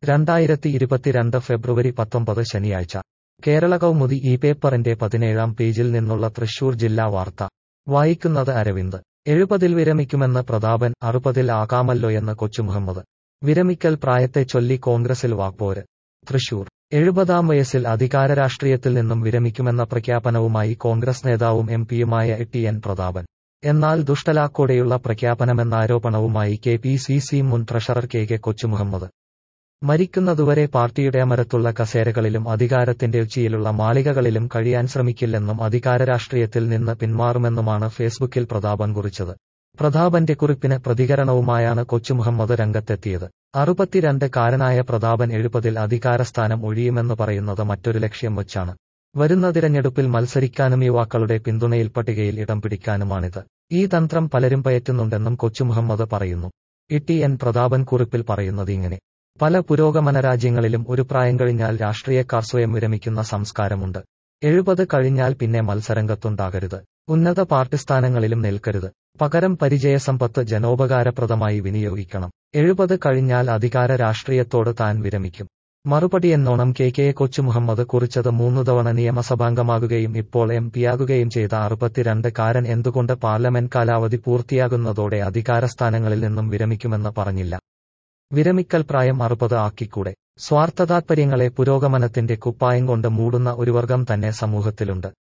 രണ്ടായിരത്തി ഇരുപത്തിരണ്ട് ഫെബ്രുവരി പത്തൊമ്പത് ശനിയാഴ്ച കേരള കൗമുദി ഈ പേപ്പറിന്റെ പതിനേഴാം പേജിൽ നിന്നുള്ള തൃശൂർ ജില്ലാ വാർത്ത വായിക്കുന്നത് അരവിന്ദ് എഴുപതിൽ വിരമിക്കുമെന്ന് പ്രതാപൻ അറുപതിൽ ആകാമല്ലോയെന്ന് കൊച്ചുമുഹമ്മദ് വിരമിക്കൽ പ്രായത്തെ ചൊല്ലി കോൺഗ്രസിൽ വാക്പോര് തൃശൂർ എഴുപതാം വയസ്സിൽ അധികാര രാഷ്ട്രീയത്തിൽ നിന്നും വിരമിക്കുമെന്ന പ്രഖ്യാപനവുമായി കോൺഗ്രസ് നേതാവും എം പിയുമായ ടി എൻ പ്രതാപൻ എന്നാൽ ദുഷ്ടലാക്കോടെയുള്ള പ്രഖ്യാപനമെന്ന ആരോപണവുമായി കെ പി സി സി മുൻ ട്രഷറർ കെ കെ കൊച്ചുമുഹമ്മദ് മരിക്കുന്നതുവരെ പാർട്ടിയുടെ അമരത്തുള്ള കസേരകളിലും അധികാരത്തിന്റെ ഉച്ചിയിലുള്ള മാളികകളിലും കഴിയാൻ ശ്രമിക്കില്ലെന്നും അധികാര രാഷ്ട്രീയത്തിൽ നിന്ന് പിന്മാറുമെന്നുമാണ് ഫേസ്ബുക്കിൽ പ്രതാപൻ കുറിച്ചത് പ്രതാപന്റെ കുറിപ്പിന് പ്രതികരണവുമായാണ് കൊച്ചുമുഹമ്മദ് രംഗത്തെത്തിയത് അറുപത്തിരണ്ട് കാരനായ പ്രതാപൻ എഴുപതിൽ അധികാരസ്ഥാനം ഒഴിയുമെന്ന് പറയുന്നത് മറ്റൊരു ലക്ഷ്യം വച്ചാണ് വരുന്ന തിരഞ്ഞെടുപ്പിൽ മത്സരിക്കാനും യുവാക്കളുടെ പിന്തുണയിൽ പട്ടികയിൽ ഇടം പിടിക്കാനുമാണിത് ഈ തന്ത്രം പലരും പയറ്റുന്നുണ്ടെന്നും കൊച്ചുമുഹമ്മദ് പറയുന്നു ഇട്ടി എൻ പ്രതാപൻ കുറിപ്പിൽ പറയുന്നത് ഇങ്ങനെ പല പുരോഗമന രാജ്യങ്ങളിലും ഒരു പ്രായം കഴിഞ്ഞാൽ രാഷ്ട്രീയക്കാർ സ്വയം വിരമിക്കുന്ന സംസ്കാരമുണ്ട് എഴുപത് കഴിഞ്ഞാൽ പിന്നെ മത്സരംഗത്തുണ്ടാകരുത് ഉന്നത പാർട്ടി സ്ഥാനങ്ങളിലും നിൽക്കരുത് പകരം പരിചയസമ്പത്ത് ജനോപകാരപ്രദമായി വിനിയോഗിക്കണം എഴുപത് കഴിഞ്ഞാൽ അധികാര രാഷ്ട്രീയത്തോട് താൻ വിരമിക്കും മറുപടി എന്നോണം കെ കെ കൊച്ചുമുഹമ്മദ് കുറിച്ചത് മൂന്നു തവണ നിയമസഭാംഗമാകുകയും ഇപ്പോൾ എം പിയാകുകയും ചെയ്ത അറുപത്തിരണ്ട് കാരൻ എന്തുകൊണ്ട് പാർലമെന്റ് കാലാവധി പൂർത്തിയാകുന്നതോടെ അധികാരസ്ഥാനങ്ങളിൽ നിന്നും വിരമിക്കുമെന്ന് പറഞ്ഞില്ല വിരമിക്കൽ പ്രായം അറുപത് ആക്കിക്കൂടെ സ്വാർത്ഥതാത്പര്യങ്ങളെ പുരോഗമനത്തിന്റെ കുപ്പായം കൊണ്ട് മൂടുന്ന ഒരു വർഗം തന്നെ സമൂഹത്തിലുണ്ട്